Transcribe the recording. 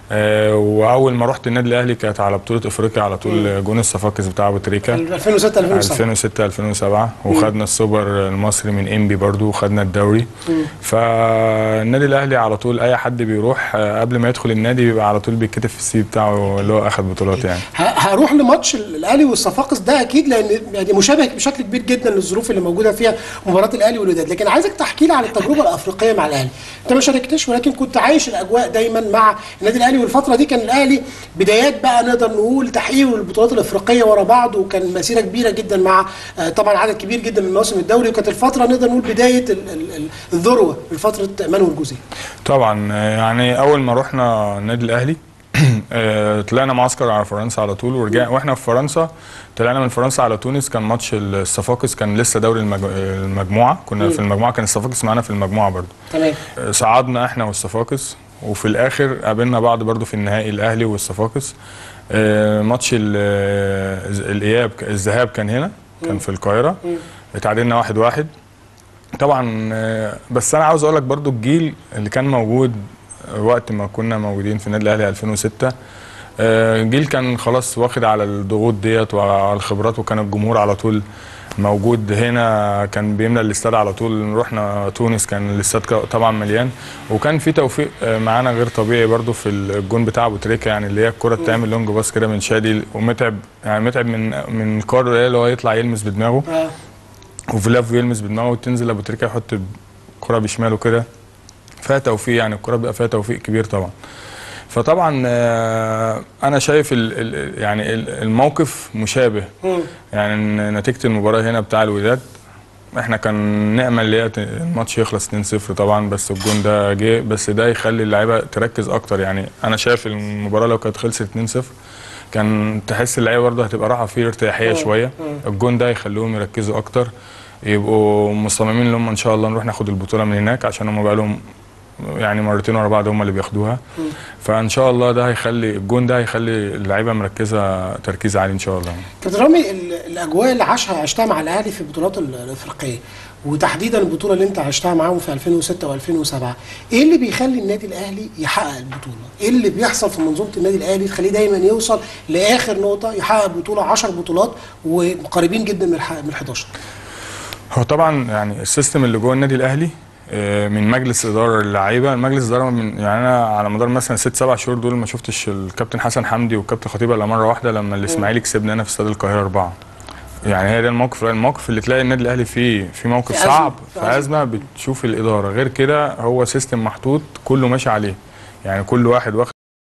آه، واول ما رحت النادي الاهلي كانت على بطوله افريقيا على طول جون الصفاقس بتاع ابو تريكه 2006 2007 2006 2007 وخدنا السوبر المصري من انبي برضو وخدنا الدوري فالنادي الاهلي على طول اي حد بيروح آه، قبل ما يدخل النادي بيبقى على طول بيتكتب في السي بتاعه اللي هو اخد بطولات يعني ه- هروح لماتش الاهلي والصفاقس ده اكيد لان يعني مشابه بشكل كبير جدا للظروف اللي موجوده فيها مباراه الاهلي والوداد لكن عايزك تحكي لي عن التجربه الافريقيه مع الاهلي انت ما شاركتش ولكن كنت عايش الاجواء دايما مع النادي الاهلي والفتره دي كان الاهلي بدايات بقى نقدر نقول تحقيقه للبطولات الافريقيه ورا بعض وكان مسيره كبيره جدا مع آه، طبعا عدد كبير جدا من مواسم الدوري وكانت الفتره نقدر نقول بدايه ال- ال- ال- الذروه لفتره مانويل جوزيه طبعا آه، يعني اول ما رحنا النادي الاهلي آه، طلعنا معسكر على فرنسا على طول ورجع واحنا في فرنسا طلعنا من فرنسا على تونس كان ماتش الصفاقس كان لسه دوري المج- المجموعه كنا في المجموعه كان الصفاقس معانا في المجموعه برضو تمام آه، صعدنا احنا والصفاقس وفي الاخر قابلنا بعض برضو في النهائي الاهلي والصفاقس آه، ماتش ال- آه، الاياب الذهاب كان هنا كان في القاهره اتعادلنا واحد واحد طبعا آه، بس انا عاوز اقول لك برضو الجيل اللي كان موجود وقت ما كنا موجودين في النادي الاهلي 2006 آه، جيل كان خلاص واخد على الضغوط ديت وعلى الخبرات وكان الجمهور على طول موجود هنا كان بيملى الاستاد على طول رحنا تونس كان الاستاد ك- طبعا مليان وكان في توفيق آه، معانا غير طبيعي برضو في الجون بتاع ابو تريكه يعني اللي هي الكره تعمل لونج باس كده من شادي ومتعب يعني متعب من من الكار اللي هو يطلع يلمس بدماغه آه. وفلافو يلمس بدماغه وتنزل ابو تريكه يحط الكره بشماله كده فيها توفيق يعني الكره بيبقى فيها توفيق كبير طبعا فطبعا آه، انا شايف ال ال يعني ال- الموقف مشابه مم. يعني إن نتيجه المباراه هنا بتاع الوداد احنا كان نامل اللي هي ت- الماتش يخلص 2-0 طبعا بس الجون ده جه بس ده يخلي اللعيبه تركز اكتر يعني انا شايف المباراه لو كانت خلصت 2-0 كان تحس اللعيبه برضه هتبقى راحه فيه ارتياحيه شويه الجون ده يخليهم يركزوا اكتر يبقوا مصممين ان هم ان شاء الله نروح ناخد البطوله من هناك عشان هم بقى لهم يعني مرتين ورا بعض هم اللي بياخدوها فان شاء الله ده هيخلي الجون ده هيخلي اللعيبه مركزه تركيز عالي ان شاء الله كابتن رامي ال- الاجواء اللي عاشها عشتها مع الاهلي في البطولات ال- الافريقيه وتحديدا البطوله اللي انت عشتها معاهم في 2006 و2007 ايه اللي بيخلي النادي الاهلي يحقق البطوله ايه اللي بيحصل في منظومه النادي الاهلي تخليه دايما يوصل لاخر نقطه يحقق بطوله 10 بطولات وقريبين جدا من الح- من ال 11 هو طبعا يعني السيستم اللي جوه النادي الاهلي آه، من مجلس اداره اللعيبه مجلس اداره من يعني انا على مدار مثلا ست سبع شهور دول ما شفتش الكابتن حسن حمدي والكابتن خطيب الا مره واحده لما الاسماعيلي كسبنا هنا في استاد القاهره اربعه يعني هي ده الموقف الموقف اللي تلاقي النادي الاهلي فيه في موقف في أزمة، صعب في في ازمه بتشوف الاداره غير كده هو سيستم محطوط كله ماشي عليه يعني كل واحد واخد